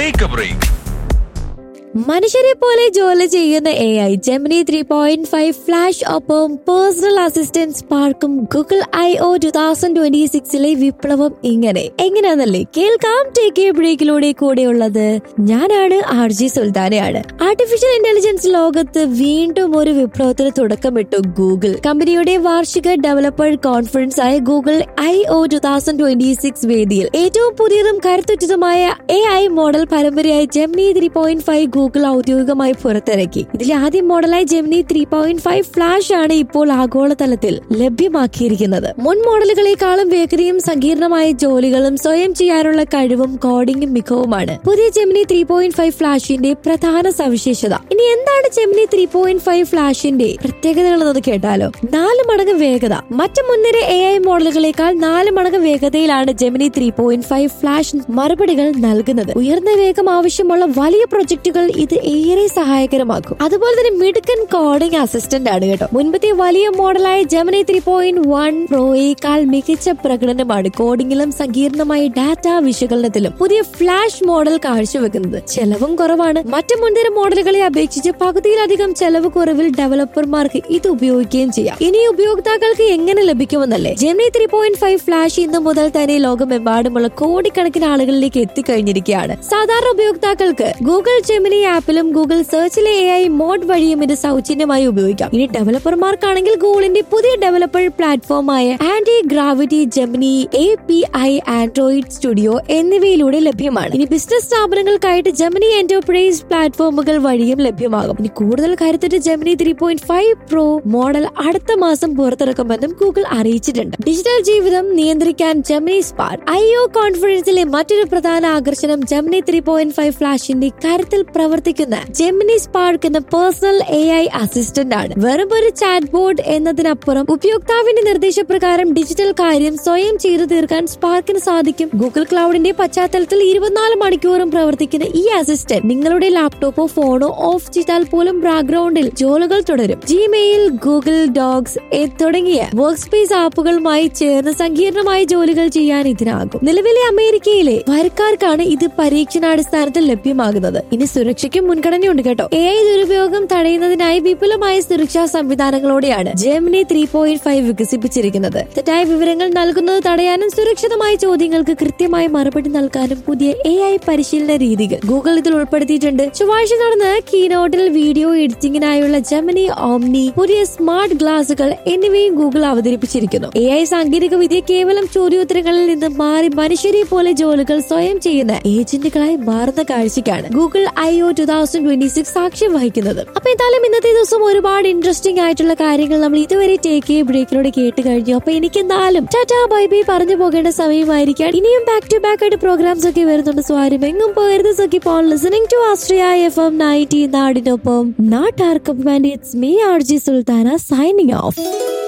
take A break മനുഷ്യരെ പോലെ ജോലി ചെയ്യുന്ന A I Gemini three point five Flash ഒപ്പം പേഴ്സണൽ അസിസ്റ്റന്റ് സ്പാർക്കും Google I O two thousand twenty സിക്സിലെ വിപ്ലവം ഇങ്ങനെ എങ്ങനെയാണെന്നല്ലേ കേൾക്കാം ടേക്ക് എ ബ്രേക്കിലൂടെ കൂടെയുള്ളത് ഞാനാണ് ആർ ജി സുൽത്താനയാണ് ആർട്ടിഫിഷ്യൽ ഇന്റലിജൻസ് ലോകത്ത് വീണ്ടും ഒരു വിപ്ലവത്തിന് തുടക്കമിട്ടു ഗൂഗിൾ കമ്പനിയുടെ വാർഷിക ഡെവലപ്പർ കോൺഫറൻസ് ആയ Google I O two thousand twenty six വേദിയിൽ ഏറ്റവും പുതിയതും കരുത്തുറ്റതുമായ എ ഐ മോഡൽ പരമ്പരയായി Gemini three point five Google ഔദ്യോഗികമായി പുറത്തിറക്കി ഇതിലെ ആദ്യ മോഡലായി Gemini three point five Flash ആണ് ഇപ്പോൾ ആഗോളതലത്തിൽ ലഭ്യമാക്കിയിരിക്കുന്നത് മുൻ മോഡലുകളെക്കാളും വേഗതയും സങ്കീർണമായ ജോലികളും സ്വയം ചെയ്യാനുള്ള കഴിവും കോഡിംഗും മികവുമാണ് പുതിയ ജെമിനി ത്രീ പോയിന്റ് ഫൈവ് ഫ്ലാഷിന്റെ പ്രധാന സവിശേഷത ഇനി എന്താണ് ജെമിനി ത്രീ പോയിന്റ് ഫൈവ് ഫ്ലാഷിന്റെ പ്രത്യേകതകൾ എന്നത് കേട്ടാലോ നാല് മടങ്ങ് വേഗത മറ്റു മുൻനിര എ ഐ മോഡലുകളെക്കാൾ നാല് മടങ്ങ് വേഗതയിലാണ് Gemini three point five Flash മറുപടികൾ നൽകുന്നത് ഉയർന്ന വേഗം ആവശ്യമുള്ള വലിയ പ്രൊജക്ടുകൾ ഇത് ഏറെ സഹായകരമാക്കും അതുപോലെ തന്നെ മിടുക്കൻ കോഡിംഗ് അസിസ്റ്റന്റ് ആണ് കേട്ടോ മുൻപത്തെ വലിയ മോഡലായ ജെമിനി ത്രീ പോയിന്റ് വൺ പ്രോയേക്കാൾ മികച്ച പ്രകടനമാണ് കോഡിംഗിലും സങ്കീർണമായ ഡാറ്റ വിശകലനത്തിലും പുതിയ ഫ്ലാഷ് മോഡൽ കാഴ്ചവെക്കുന്നത് ചെലവും കുറവാണ് മറ്റു മുൻനിര മോഡലുകളെ അപേക്ഷിച്ച് പകുതിയിലധികം ചെലവ് കുറവിൽ ഡെവലപ്പർമാർക്ക് ഇത് ഉപയോഗിക്കുകയും ചെയ്യാം ഇനി ഉപയോക്താക്കൾക്ക് എങ്ങനെ ലഭിക്കുമെന്നല്ലേ Gemini three point five Flash ഇന്ന് മുതൽ തന്നെ ലോകമെമ്പാടുമുള്ള കോടിക്കണക്കിന് ആളുകളിലേക്ക് എത്തിക്കഴിഞ്ഞിരിക്കുകയാണ് സാധാരണ ഉപയോക്താക്കൾക്ക് ഗൂഗിൾ ജെമിനി ആപ്പിലും ഗൂഗിൾ സെർച്ചിലെ എ ഐ മോഡ് വഴിയും ഇത് സൗജന്യമായി ഉപയോഗിക്കാം ഇനി ഡെവലപ്പർമാർക്കാണെങ്കിൽ ഗൂഗിളിന്റെ പുതിയ ഡെവലപ്പർ പ്ലാറ്റ്ഫോമായ Antigravity Gemini A P I Android Studio എന്നിവയിലൂടെ ലഭ്യമാണ് ഇനി ബിസിനസ് സ്ഥാപനങ്ങൾക്കായിട്ട് ജെമിനി എന്റർപ്രൈസ് പ്ലാറ്റ്ഫോമുകൾ വഴിയും ലഭ്യമാകും ഇനി കൂടുതൽ കരുത്തുറ്റ Gemini three point five Pro model അടുത്ത മാസം പുറത്തിറക്കുമെന്നും ഗൂഗിൾ അറിയിച്ചിട്ടുണ്ട് ഡിജിറ്റൽ ജീവിതം നിയന്ത്രിക്കാൻ ജെമിനി സ്പാർക്ക് ഐ ഒ കോൺഫറൻസിലെ മറ്റൊരു പ്രധാന ആകർഷണം ജെമിനി ത്രീ പോയിന്റ് ഫൈവ് ഫ്ലാഷിന്റെ കരുത്തിൽ പ്രവർത്തിക്കുന്ന ജെമിനി സ്പാർക്ക് എന്ന പേഴ്സണൽ എ ഐ അസിസ്റ്റന്റ് ആണ് വെറും ഒരു ചാറ്റ് ബോർഡ് എന്നതിനപ്പുറം ഉപയോക്താവിന്റെ നിർദ്ദേശപ്രകാരം ഡിജിറ്റൽ കാര്യം സ്വയം ചെയ്തു തീർക്കാൻ സ്പാർക്കിന് സാധിക്കും ഗൂഗിൾ ക്ലൗഡിന്റെ പശ്ചാത്തലത്തിൽ ഇരുപത്തിനാല് മണിക്കൂറും പ്രവർത്തിക്കുന്ന ഈ അസിസ്റ്റന്റ് നിങ്ങളുടെ ലാപ്ടോപ്പോ ഫോണോ ഓഫ് ചെയ്താൽ പോലും ബാക്ക്ഗ്രൗണ്ടിൽ ജോലികൾ തുടരും ജിമെയിൽ ഗൂഗിൾ ഡോഗ്സ് തുടങ്ങിയ വർക്ക് സ്പേസ് ആപ്പുകളുമായി ചേർന്ന് സങ്കീർണമായ ജോലികൾ ചെയ്യാൻ ഇതിനാകും നിലവിലെ അമേരിക്കയിലെ വരക്കാർക്കാണ് ഇത് പരീക്ഷണാടിസ്ഥാനത്തിൽ ലഭ്യമാകുന്നത് ഇനി സുരക്ഷയ്ക്കും മുൻഗണനയുണ്ട് കേട്ടോ എ ഐ ദുരുപയോഗം തടയുന്നതിനായി വിപുലമായ സുരക്ഷാ സംവിധാനങ്ങളോടെയാണ് ജെമിനി ത്രീ പോയിന്റ് ഫൈവ് വികസിപ്പിച്ചിരിക്കുന്നത് തെറ്റായ വിവരങ്ങൾ നൽകുന്നത് തടയാനും സുരക്ഷിതമായ ചോദ്യങ്ങൾക്ക് കൃത്യമായ മറുപടി നൽകാനും പുതിയ എ ഐ പരിശീലന രീതികൾ ഗൂഗിൾ ഇതിൽ ഉൾപ്പെടുത്തിയിട്ടുണ്ട് ചൊവ്വാഴ്ച നടന്ന കീനോട്ടിൽ വീഡിയോ എഡിറ്റിംഗിനായുള്ള ജെമിനി ഓംനി പുതിയ സ്മാർട്ട് ഗ്ലാസുകൾ എന്നിവയും ഗൂഗിൾ അവതരിപ്പിച്ചിരിക്കുന്നു എ ഐ സാങ്കേതിക വിദ്യ കേവലം ചോദ്യോത്തരങ്ങളിൽ നിന്ന് മാറി മനുഷ്യരെ പോലെ ജോലികൾ സ്വയം ചെയ്യുന്ന ഏജന്റുകളായി മാറുന്ന കാഴ്ചയ്ക്കാണ് Google I O two thousand twenty six സാക്ഷ്യം വഹിക്കുന്നത് അപ്പൊ എന്തായാലും ഇന്നത്തെ ദിവസം ഒരുപാട് ഇൻട്രസ്റ്റിംഗ് ആയിട്ടുള്ള കാര്യങ്ങൾ നമ്മൾ ഇതുവരെ ടേക്ക് എ ബ്രേക്കിലൂടെ കേട്ട് കഴിഞ്ഞു അപ്പൊ എനിക്ക് എന്തായാലും ടാറ്റാ ബൈ ബൈ പറഞ്ഞു പോകേണ്ട സമയമായിരിക്കാം ഇനിയും ബാക്ക് ടു ബാക്ക് ആയിട്ട് പ്രോഗ്രാംസ് ഒക്കെ വരുന്നുണ്ട് സ്വാരും എങ്ങും പോകരുത് സൊക്കി പോൺ listening to Austria F M ninety നാടിനൊപ്പം നാട്ടാർക്കും it's me R G Sultana signing of